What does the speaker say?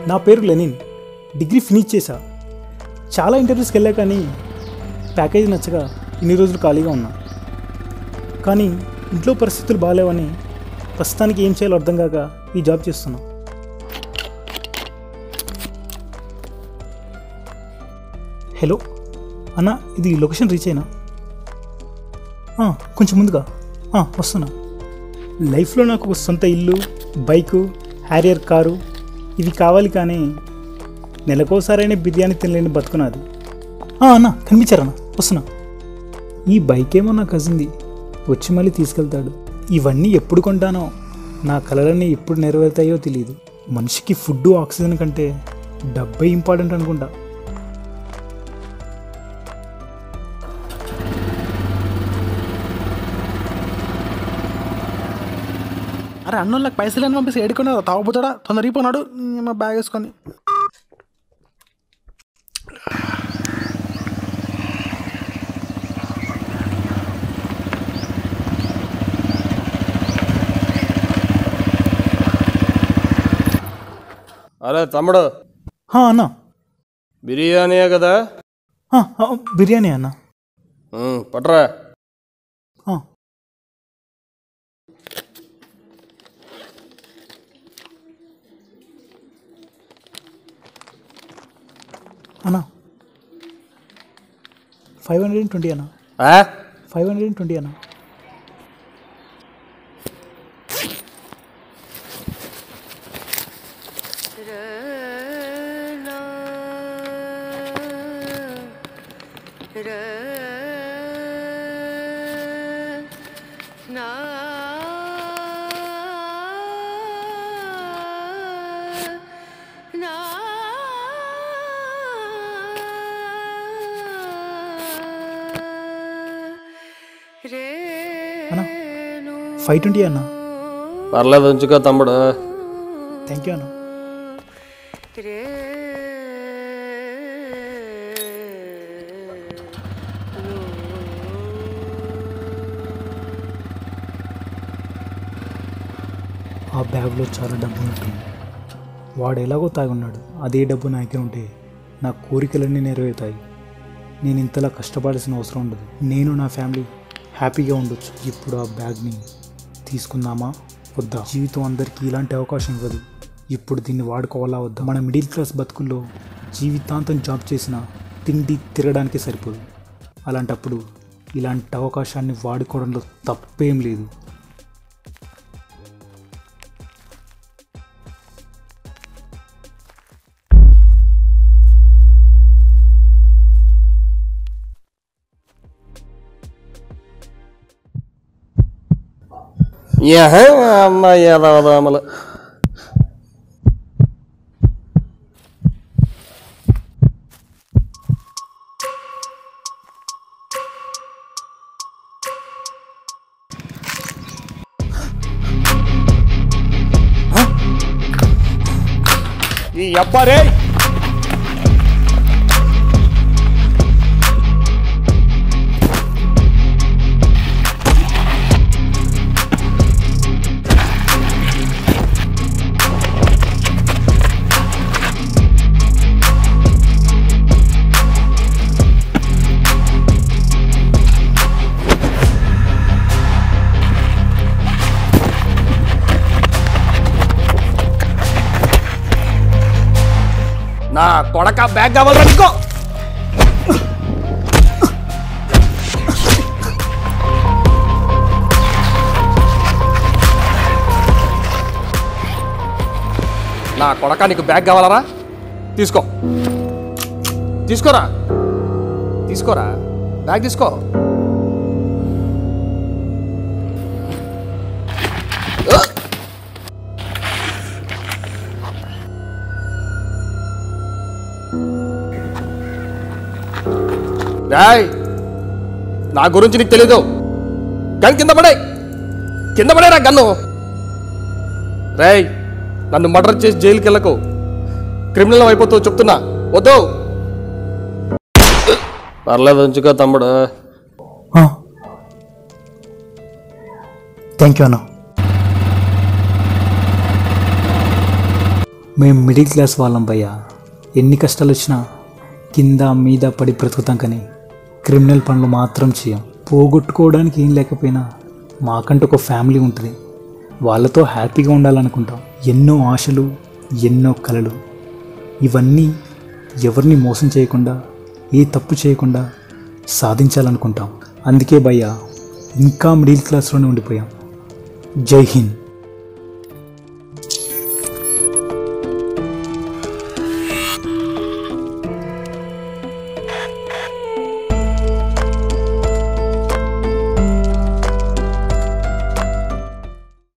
నా పేరు Lenin degree finish చేశా చాలా ఇంటర్వ్యూస్కి వెళ్ళా కానీ ప్యాకేజ్ నచ్చగా ఇన్ని రోజులు ఖాళీగా ఉన్నా కానీ ఇంట్లో పరిస్థితులు బాగాలేవని ప్రస్తుతానికి ఏం చేయాలో అర్థం కాక ఈ జాబ్ చేస్తున్నా హలో అన్న ఇది లొకేషన్ రీచ్ అయినా ఆ, కొంచెం ముందుగా ఆ, వస్తున్నా లైఫ్లో నాకు ఒక సొంత ఇల్లు బైకు హ్యారియర్ కారు ఇవి కావాలి కానీ నెలకోసారైనా బిర్యానీ తినలేని బతుకున్నది ఆ, అన్న కనిపించారన్న వస్తున్నా ఈ బైక్ ఏమో నా కజిన్ది వచ్చి మళ్ళీ తీసుకెళ్తాడు ఇవన్నీ ఎప్పుడు కొంటానో నా కలలన్నీ ఎప్పుడు నెరవేరుతాయో తెలియదు మనిషికి ఫుడ్ ఆక్సిజన్ కంటే డబ్బే ఇంపార్టెంట్ అనుకుంటా అరే అన్నోళ్ళకి పైసలు అని పంపిస్తే ఏడుకున్నాడు తాగుపోతాడా తొందర పోనాడు మా బ్యాగ్ వేసుకొని అరే తమ్ముడు ఆ, అన్న బిర్యానీయే కదా ఆ, ఆ, బిర్యానీ అన్న ఉమ్, పట్రా ఆ. అన్నా ఫైవ్ హండ్రెడ్ అండ్ ట్వంటీ అన్నా ఆ? ఫైవ్ హండ్రెడ్ అండ్ ట్వంటీ అన్నా అన్నా ఫైవ్ ట్వంటీ అన్నా పర్లేదు ఉంచుకో తమ్ముడు థ్యాంక్ యూ అన్నా ఆ బ్యాగ్లో చాలా డబ్బు ఉంటుంది వాడు ఎలాగో తాగున్నాడు అదే డబ్బు నా దగ్గర ఉంటే నా కోరికలన్నీ నెరవేరుతాయి నేను ఇంతలా కష్టపడాల్సిన అవసరం ఉండదు నేను నా ఫ్యామిలీ హ్యాపీగా ఉండొచ్చు ఇప్పుడు ఆ బ్యాగ్ని తీసుకుందామా వద్దా జీవితం అందరికీ ఇలాంటి అవకాశం ఇవ్వదు ఇప్పుడు దీన్ని వాడుకోవాలా వద్దా మన మిడిల్ క్లాస్ బతుకుల్లో జీవితాంతం జాబ్ చేసిన తిండి తిరగడానికి సరిపోదు అలాంటప్పుడు ఇలాంటి అవకాశాన్ని వాడుకోవడంలో తప్పేం లేదు యహ, అమ్మ ఏదవదామలు ఈ అబ్బారే నా కొడక బ్యాగ్ కావాలరా నీకో నా కొడక నీకు బ్యాగ్ కావాలరా తీసుకో తీసుకోరా తీసుకోరా బ్యాగ్ తీసుకో రాయ్ నా గురించి నీకు తెలీదు గన్ కింద పడే కింద పడేరా గన్ను రేయ్ నన్ను మర్డర్ చేసి జైలుకి వెళ్ళకు క్రిమినల్ అయిపోతావు చెప్తున్నా వద్దు పర్లేదు ఉంచుకో తమ్ముడు థ్యాంక్ యూ అన్న మేము మిడిల్ క్లాస్ వాళ్ళం భయ్యా ఎన్ని కష్టాలు వచ్చినా కింద మీద పడి బ్రతుకుతాం కానీ క్రిమినల్ పనులు మాత్రం చేయం పోగొట్టుకోవడానికి ఏం లేకపోయినా మాకంటూ ఒక ఫ్యామిలీ ఉంటుంది వాళ్ళతో హ్యాపీగా ఉండాలనుకుంటాం ఎన్నో ఆశలు ఎన్నో కలలు ఇవన్నీ ఎవరిని మోసం చేయకుండా ఏ తప్పు చేయకుండా సాధించాలనుకుంటాం అందుకే భయ్య ఇంకా మిడిల్ క్లాస్లోనే ఉండిపోయాం జై హింద్